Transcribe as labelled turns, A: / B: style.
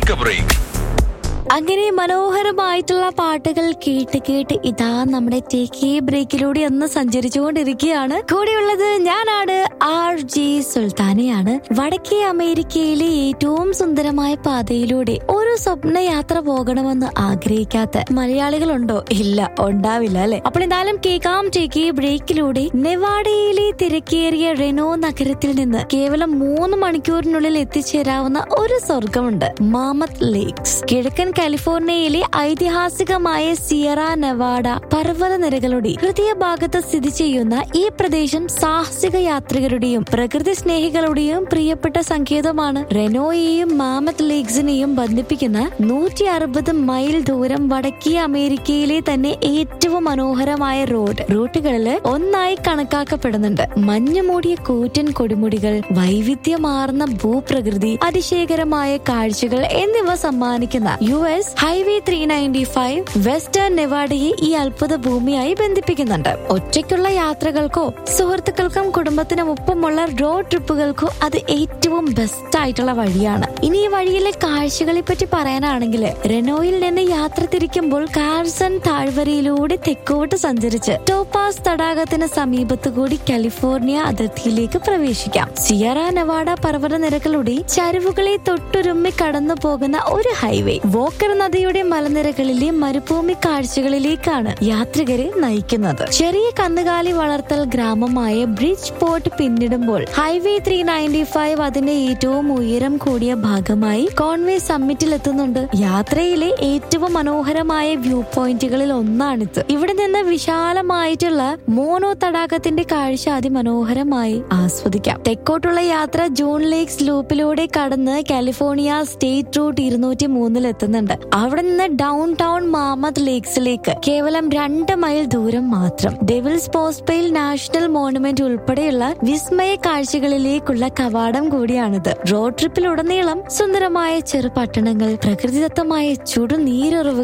A: Take a break.
B: അങ്ങനെ മനോഹരമായിട്ടുള്ള പാട്ടുകൾ കേട്ട് കേട്ട് ഇതാ നമ്മുടെ ടേക്ക് ബ്രേക്കിലൂടെ ഒന്ന് സഞ്ചരിച്ചുകൊണ്ടിരിക്കുകയാണ് കൂടെയുള്ളത് ഞാനാണ് ആർ ജി സുൽത്താനയാണ് വടക്കേ അമേരിക്കയിലെ ഏറ്റവും സുന്ദരമായ പാതയിലൂടെ ഒരു സ്വപ്ന യാത്ര പോകണമെന്ന് ആഗ്രഹിക്കാത്ത മലയാളികളുണ്ടോ ഇല്ല ഉണ്ടാവില്ല അല്ലെ അപ്പോൾ എന്തായാലും കേൾക്കാം ടേക്ക് ബ്രേക്കിലൂടെ നെവാഡയിലെ തിരക്കേറിയ റെനോ നഗരത്തിൽ നിന്ന് കേവലം മൂന്ന് മണിക്കൂറിനുള്ളിൽ എത്തിച്ചേരാവുന്ന ഒരു സ്വർഗമുണ്ട് മാമത്ത് ലേക്സ് കിഴക്കൻ കാലിഫോർണിയയിലെ ഐതിഹാസികമായ സിയറ നെവാഡ പർവ്വത നിരകളുടെ ഹൃദയഭാഗത്ത് സ്ഥിതി ചെയ്യുന്ന ഈ പ്രദേശം സാഹസിക യാത്രികരുടെയും പ്രകൃതി സ്നേഹികളുടെയും പ്രിയപ്പെട്ട സങ്കേതമാണ് റെനോയെയും മാമത്ത് ലേക്സിനെയും ബന്ധിപ്പിക്കുന്ന നൂറ്റി അറുപത് മൈൽ ദൂരം വടക്കേ അമേരിക്കയിലെ തന്നെ ഏറ്റവും മനോഹരമായ റോഡ് റൂട്ടുകളിൽ ഒന്നായി കണക്കാക്കപ്പെടുന്നുണ്ട് മഞ്ഞുമൂടിയ കൂറ്റൻ കൊടിമുടികൾ വൈവിധ്യമാർന്ന ഭൂപ്രകൃതി അതിശയകരമായ കാഴ്ചകൾ എന്നിവ സമ്മാനിക്കുന്ന U S highway three ninety five western നെവാഡയെ ഈ അത്ഭുത ഭൂമിയായി ബന്ധിപ്പിക്കുന്നുണ്ട് ഒറ്റയ്ക്കുള്ള യാത്രകൾക്കോ സുഹൃത്തുക്കൾക്കും കുടുംബത്തിനും ഒപ്പമുള്ള റോഡ് ട്രിപ്പുകൾക്കോ അത് ഏറ്റവും ബെസ്റ്റ് ആയിട്ടുള്ള വഴിയാണ് ഇനി ഈ വഴിയിലെ കാഴ്ചകളെ പറ്റി പറയാനാണെങ്കിൽ റെനോയിൽ നിന്ന് യാത്ര തിരിക്കുമ്പോൾ കാർസൺ താഴ്വരയിലൂടെ തെക്കോട്ട് സഞ്ചരിച്ച് ടോപ്പാസ് തടാകത്തിന് സമീപത്ത് കൂടി കാലിഫോർണിയ അതിർത്തിയിലേക്ക് പ്രവേശിക്കാം സിയറ നവാഡ പർവ്വത നിരകളുടെ ചരിവുകളെ തൊട്ടുരുമ്മി കടന്നു പോകുന്ന ഒരു ഹൈവേ വോക്കർ നദിയുടെ മലനിരകളിലെ മരുഭൂമി കാഴ്ചകളിലേക്കാണ് യാത്രികരെ നയിക്കുന്നത് ചെറിയ കന്നുകാലി വളർത്തൽ ഗ്രാമമായ ബ്രിഡ്ജ് പോർട്ട് പിന്നിടുമ്പോൾ ഹൈവേ ത്രീ നയൻറ്റി ഫൈവ് അതിന്റെ ഏറ്റവും ഉയരം കൂടിയ ഭാഗമായി കോൺവേ സമ്മിറ്റിൽ എത്തുന്നുണ്ട് യാത്രയിലെ ഏറ്റവും മനോഹരമായ വ്യൂ പോയിന്റുകളിൽ ഒന്നാണിത് ഇവിടെ നിന്ന് വിശാലമായിട്ടുള്ള മോണോ തടാകത്തിന്റെ കാഴ്ച അതിമനോഹരമായി ആസ്വദിക്കാം തെക്കോട്ടുള്ള യാത്ര ജൂൺ ലേക്സ് ലൂപ്പിലൂടെ കടന്ന് കാലിഫോർണിയ സ്റ്റേറ്റ് റൂട്ട് ഇരുന്നൂറ്റി മൂന്നിൽ എത്തുന്നുണ്ട് അവിടെ നിന്ന് ഡൗൺ ടൗൺ മാമത് ലേക്സിലേക്ക് കേവലം രണ്ട് മൈൽ ദൂരം മാത്രം ഡെവിൾസ് പോസ്പെയിൽ നാഷണൽ മോണുമെന്റ് ഉൾപ്പെടെയുള്ള വിസ്മയ കാഴ്ചകളിലേക്കുള്ള കവാടം കൂടിയാണിത് റോഡ് ട്രിപ്പിലുടനീളം സുന്ദരമായ ചെറുപട്ടണങ്ങൾ പ്രകൃതിദത്തമായ ചുടുനീരുറവുകൾ